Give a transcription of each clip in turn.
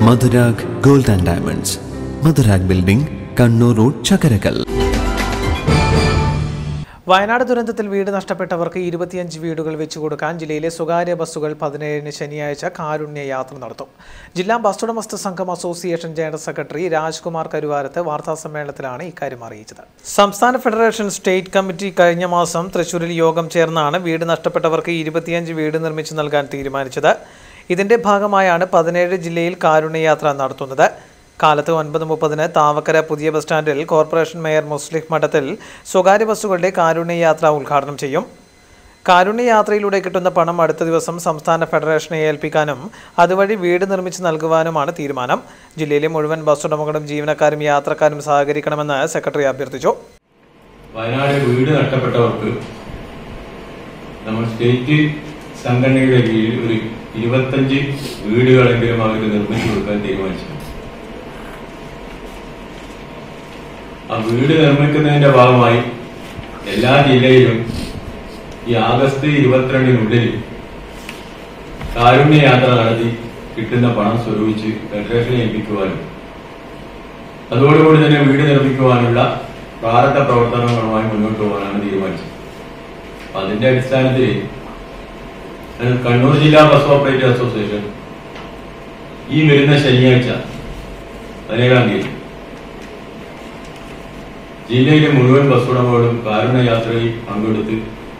Madhurag gold and diamonds Madhurag building Kannur road Chakarakal Wayanad ദുരന്തത്തിൽ വീട് നഷ്ടപ്പെട്ടവർക്ക് ഇരുപത്തിയഞ്ച് വീടുകൾ വെച്ചു കൊടുക്കാൻ ജില്ലയിലെ സ്വകാര്യ ബസ്സുകൾ പതിനേഴിന് ശനിയാഴ്ച കാരുണ്യ യാത്ര നടത്തും ജില്ലാ ബസ് ഉടമസ്ഥ സംഘം association general secretary Rajkumar Karuvarath വാർത്താസമ്മേളനത്തിലാണ് ഇക്കാര്യം അറിയിച്ചത് സംസ്ഥാന ഫെഡറേഷൻ സ്റ്റേറ്റ് കമ്മിറ്റി കഴിഞ്ഞ മാസം തൃശൂരിൽ യോഗം ചേർന്നാണ് വീട് നഷ്ടപ്പെട്ടവർക്ക് ഇരുപത്തിയഞ്ച് വീട് നിർമ്മിച്ചു നൽകാൻ തീരുമാനിച്ചത് ഇതിന്റെ ഭാഗമായാണ് പതിനേഴ് ജില്ലയിൽ കാരുണ്യയാത്ര നടത്തുന്നത് കാലത്ത് ഒൻപത് മുപ്പതിന് താവക്കര പുതിയ ബസ് സ്റ്റാൻഡിൽ കോർപ്പറേഷൻ മേയർ മുസ്ലിം മഠത്തിൽ സ്വകാര്യ ബസ്സുകളുടെ കാരുണ്യയാത്ര ഉദ്ഘാടനം ചെയ്യും കാരുണ്യയാത്രയിലൂടെ കിട്ടുന്ന പണം അടുത്ത ദിവസം സംസ്ഥാന ഫെഡറേഷനെ ഏൽപ്പിക്കാനും അതുവഴി വീട് നിർമ്മിച്ച് നൽകുവാനുമാണ് തീരുമാനം ജില്ലയിലെ മുഴുവൻ ബസ് ഉടമകളും ജീവനക്കാരും യാത്രക്കാരും സഹകരിക്കണമെന്ന് സെക്രട്ടറി അഭ്യർത്ഥിച്ചു വയനാട് വീട് നഷ്ടപ്പെട്ടവർക്ക് നമ്മൾ സ്റ്റേറ്റ് സംഘടനയുടെ കീഴിൽ ഒരു ഇരുപത്തഞ്ച് വീടുകളെങ്കിലും അവർക്ക് നിർമ്മിച്ചു കൊടുക്കാൻ തീരുമാനിച്ചു ആ വീട് നിർമ്മിക്കുന്നതിന്റെ ഭാഗമായി എല്ലാ ജില്ലയിലും ഈ ആഗസ്റ്റ് ഇരുപത്തിരണ്ടിനുള്ളിൽ കാരുണ്യ യാത്ര നടത്തി കിട്ടുന്ന പണം സ്വരൂപിച്ച് ഫെഡറേഷനെ ഏൽപ്പിക്കുവാനും അതോടുകൂടി തന്നെ വീട് നിർമ്മിക്കുവാനുള്ള പ്രാരംഭ പ്രവർത്തനങ്ങളുമായി മുന്നോട്ട് പോകാനാണ് തീരുമാനിച്ചത് അപ്പൊ അതിന്റെ അടിസ്ഥാനത്തിൽ ഏഹ്, കണ്ണൂർ ജില്ലാ ബസ് ഓപ്പറേറ്റർ അസോസിയേഷൻ ഈ വരുന്ന ശനിയാഴ്ച പതിനേഴാം തീയതി ജില്ലയിലെ മുഴുവൻ ബസ് ഉടമകളും കാരുണ്യ യാത്രയിൽ പങ്കെടുത്ത്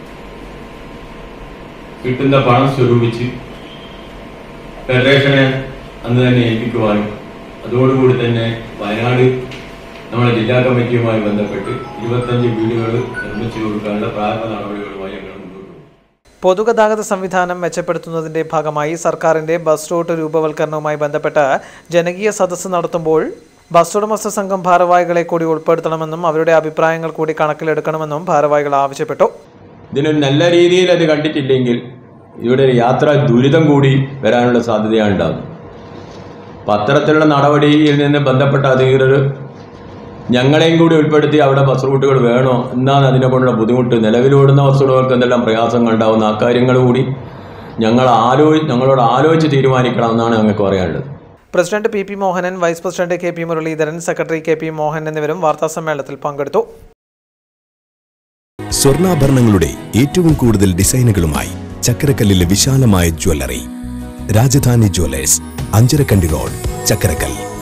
കിട്ടുന്ന പണം സ്വരൂപിച്ച് ഫെഡറേഷനെ അന്ന് തന്നെ ഏൽപ്പിക്കുവാനും അതോടുകൂടി തന്നെ വയനാട് നമ്മുടെ ജില്ലാ കമ്മിറ്റിയുമായി ബന്ധപ്പെട്ട് ഇരുപത്തഞ്ച് വീടുകൾ നിർമ്മിച്ചു കൊടുക്കാനുള്ള പ്രാരംഭ നടപടികളുമായി ഞങ്ങൾ മുന്നോട്ട് പോകും പൊതുഗതാഗത സംവിധാനം മെച്ചപ്പെടുത്തുന്നതിന്റെ ഭാഗമായി സർക്കാരിന്റെ ബസ് റൂട്ട് രൂപവൽക്കരണവുമായി ബന്ധപ്പെട്ട് ജനകീയ സദസ്സ് നടത്തുമ്പോൾ ബസ് ഉടമസ്ഥ സംഘം ഭാരവാഹികളെ കൂടി ഉൾപ്പെടുത്തണമെന്നും അവരുടെ അഭിപ്രായങ്ങൾ കൂടി കണക്കിലെടുക്കണമെന്നും ഭാരവാഹികൾ ആവശ്യപ്പെട്ടു ഇതിനൊരു നല്ല രീതിയിൽ അത് കണ്ടിട്ടില്ലെങ്കിൽ ഇവിടെ ഒരു യാത്ര ദുരിതം കൂടി വരാനുള്ള സാധ്യതയാണ് ഉണ്ടാകുന്നത് അപ്പം അത്തരത്തിലുള്ള നടപടിയിൽ നിന്ന് ബന്ധപ്പെട്ട അധികൃതർ ഞങ്ങളെയും കൂടി ഉൾപ്പെടുത്തി അവിടെ ബസ് റൂട്ടുകൾ വേണോ എന്നാണ് അതിനെ കൊണ്ടുള്ള ബുദ്ധിമുട്ട് നിലവിലോടുന്ന ബസ് റൂട്ടുകൾക്ക് എന്തെല്ലാം പ്രയാസങ്ങൾ ഉണ്ടാകുന്ന ആ കാര്യങ്ങൾ കൂടി ഞങ്ങൾ ആലോ ഞങ്ങളോട് ആലോചിച്ച് തീരുമാനിക്കണം എന്നാണ് ഞങ്ങൾക്ക് പറയാനുള്ളത് president P P Mohanan vice president K P Muraleedharan secretary K P Mohan എന്നിവരും വാർത്താസമ്മേളനത്തിൽ പങ്കെടുത്തു സ്വർണ്ണാഭരണങ്ങളുടെ ഏറ്റവും കൂടുതൽ ഡിസൈനുകളുമായി ചക്കരക്കല്ലിലെ വിശാലമായ jewellery Rajadhani jewellers Ancharakandy road Chakkarakkal